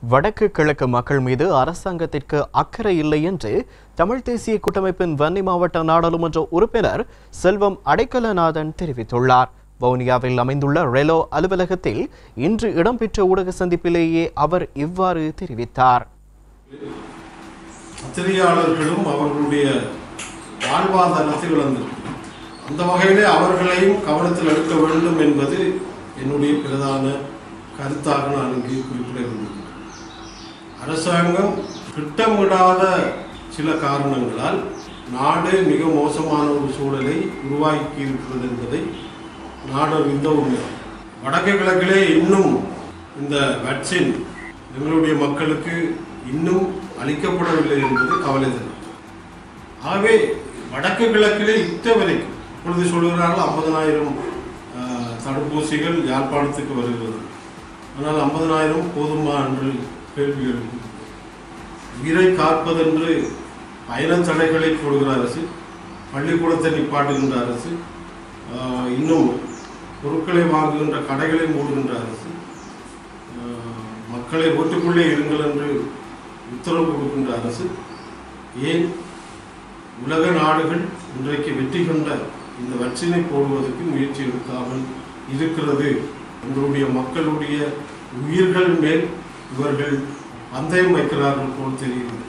வடக்கு கிழக்கு மக்கள் மீது அரசாங்கத்திற்கு அக்கறை இல்லை என்று தமிழ் தேசிய கூட்டமைப்பின் வன்னி மாவட்ட நாடாளுமன்ற உறுப்பினர் செல்வம் அடைக்கலநாதன் தெரிவித்துள்ளார் வவுனியாவில் அமைந்துள்ள ரெலோ அலுவலகத்தில் இன்று இடம்பெற்ற ஊடக சந்திப்பிலேயே அவர் இவ்வாறு தெரிவித்தார் பத்திரிகையாளர்களும் அவர்களுடைய வாழ்வாதாரத்தை இழந்திருக்கிறார் அந்த வகையிலே அவர்களையும் கவனத்தில் எடுக்க வேண்டும் என்பது என்னுடைய பிரதான கருத்தாக நான் இங்கே குறிப்பிட விரும்புகிறேன் அரசாங்கம் திட்டமிடாத சில காரணங்களால் நாடு மிக மோசமான ஒரு சூழலை உருவாக்கி இருக்கிறது என்பதை நாடறிந்த உண்மை வடக்கு கிழக்கிலே இன்னும் இந்த வேக்சின் எங்களுடைய மக்களுக்கு இன்னும் அளிக்கப்படவில்லை என்பது கவலை தரும் ஆகவே வடக்கு கிழக்கிலே இத்த வரைக்கும் இப்பொழுது சொல்கிறார்கள் ஐம்பதனாயிரம் தடுப்பூசிகள் யாழ்ப்பாணத்துக்கு வருகிறது ஆனால் ஐம்பதனாயிரம் போதுமா என்று கேள்வி எழுப்புகிறது உயிரை காப்பதென்று பயண தடைகளை போடுகிற அரசு பள்ளிக்கூடத்தை நிப்பாட்டுகின்ற அரசு ஆஹ், இன்னும் பொருட்களை வாங்குகின்ற கடைகளை மூடுகின்ற அரசு ஆஹ், மக்களை வீட்டுக்குள்ளே இருங்கள் என்று உத்தரவு கொடுக்கின்ற அரசு ஏன் உலக நாடுகள் இன்றைக்கு வெற்றி கொண்ட இந்த வச்சினை போடுவதற்கு முயற்சி எடுக்காமல் இருக்கிறது எங்களுடைய மக்களுடைய உயிர்கள் மேல் இவர்கள் பந்தயம் வைக்கிறார்கள் போல் தெரிகிறது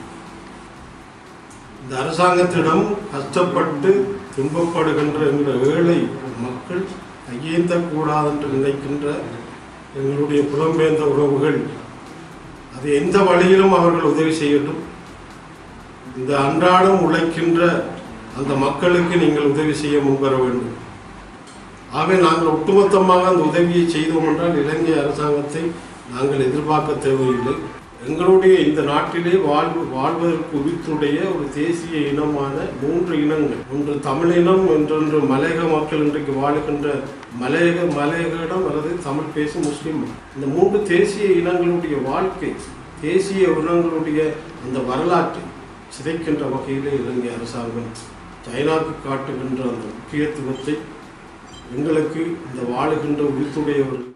இந்த அரசாங்கத்திடம் கஷ்டப்பட்டு துன்பப்படுகின்ற என்ற ஏழை மக்கள் கையேந்தக்கூடாது என்று நினைக்கின்ற எங்களுடைய புலம்பெயர்ந்த உறவுகள் அது எந்த வழியிலும் அவர்கள் உதவி செய்யட்டும் இந்த அன்றாடம் உழைக்கின்ற அந்த மக்களுக்கு நீங்கள் உதவி செய்ய முன்வர வேண்டும் ஆகவே நாங்கள் ஒட்டுமொத்தமாக அந்த உதவியை செய்தோம் என்றால் இலங்கை அரசாங்கத்தை நாங்கள் எதிர்பார்க்க தேவையில்லை எங்களுடைய இந்த நாட்டிலே வாழ்வு வாழ்வதற்கு உரித்துடைய ஒரு தேசிய இனமான மூன்று இனங்கள் ஒன்று தமிழினம் என்றொன்று மலையக மக்கள் இன்றைக்கு வாழுகின்ற மலையக மலையக இடம் அல்லது தமிழ் பேசும் முஸ்லிம் இந்த மூன்று தேசிய இனங்களுடைய வாழ்க்கை தேசிய இனங்களுடைய அந்த வரலாற்றை சிதைக்கின்ற வகையிலே இலங்கை அரசாங்கம் சைனாக்கு காட்டுகின்ற அந்த முக்கியத்துவத்தை எங்களுக்கு இந்த வாழுகின்ற உரித்துடையவர்கள்